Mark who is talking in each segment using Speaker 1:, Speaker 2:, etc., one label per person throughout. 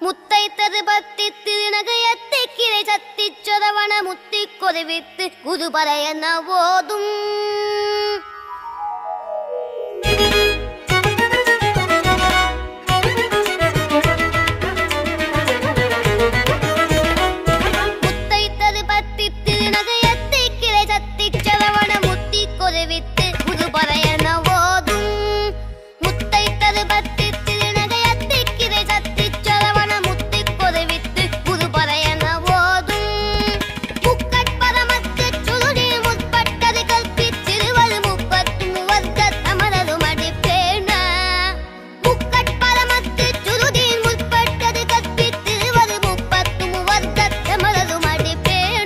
Speaker 1: முத்தைத்தது பத்தி திருநகையத்தை கிளை சத்தி சொதவன முத்தி கொதிவித்து குதுபறையன ஓதும் முத்தைத்தது பத்தி திருநகையத்தை கிளை சத்தி சொதவன முத்தி கொதிவித்து குதுபறையன ஓதும் முத்தைத்தது பத்தி திருநகையத்தை கிளை சத்தி சொதவன முத்தி கொதிவித்து குதுபறையன ஓதும் முக்கட்பரமத்து சுருதி முற்பட்டது கல்பி திருவரு முப்பத்து முவர்க்க தமரது மடிப்பேன முக்கட்பரமத்து சுருதி முற்பட்டது கல்பி திருவரு முப்பத்து முவர்க்க தமரது மடிப்பேன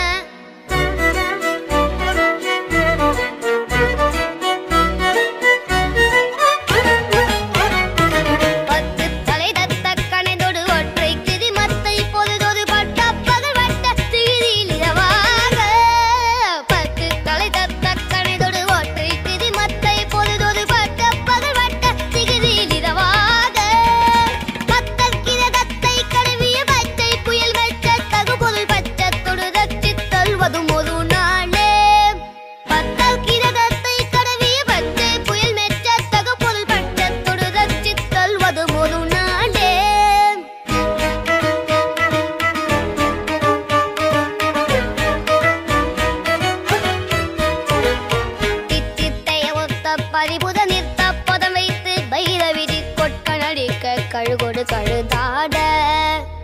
Speaker 1: பத்து தலை தத்த கணைதொடு ஒற்றை கிரிமத்தை பொழுதொரு பட்ட பகல் வட்ட தீரில் இரவாக பத்து தலை தத்த கணைதொடு ஒற்றை கிரிமத்தை பொழுதொரு பட்ட பகல் வட்ட திகிரில் இரவாக மத்தல் கிரதத்தை கழுவிய பச்சை புயல் வெச்ச தகுபொருள் பச்சத்தொடு ரச்சித் தள்வதும் ஒரு நாளே பத்தல் கிரதத்தை கடவிய பச்சை புயல் மெச்ச தகுபொருள் பச்சத்தொடு ரச்சித் தள்வதும் ஒரு நாளே தித்தித்தைய ஒத்த பரிபுத நிறுத்த பதம் வைத்து பைரவிதி கொட்கணடிக்க கழுகொடு கழுதாட